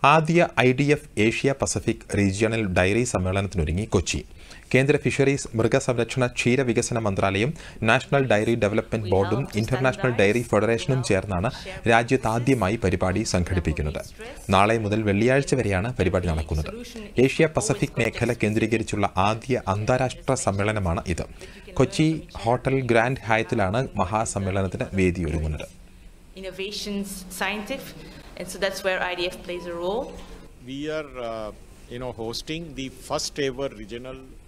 ആദ്യ I D F Asia Pacific regional dairy സമ്മേളനത്തിനൊരുങ്ങി കൊച്ചി കേന്ദ്ര ഫിഷറീസ് മൃഗസംരക്ഷണ ക്ഷീരവികസന മന്ത്രാലയം നാഷണൽ ഡയറി ഡെവലപ്മെന്റ് ബോർഡും ഇന്റർനാഷണൽ ഡയറി ഫെഡറേഷനും ചേർന്നാണ് രാജ്യത്താദ്യമായി പരിപാടി സംഘടിപ്പിക്കുന്നത് നാളെ മുതൽ വെള്ളിയാഴ്ച വരെയാണ് പരിപാടി നടക്കുന്നത് ഏഷ്യ പസഫിക് മേഖല കേന്ദ്രീകരിച്ചുള്ള ആദ്യ അന്താരാഷ്ട്ര സമ്മേളനമാണ് ഇത് കൊച്ചി ഹോട്ടൽ ഗ്രാൻഡ് ഹയത്തിലാണ് മഹാസമ്മേളനത്തിന് വേദിയൊരുങ്ങുന്നത് innovations scientific and so that's where IDF plays a role. we are uh, you know hosting the first ever regional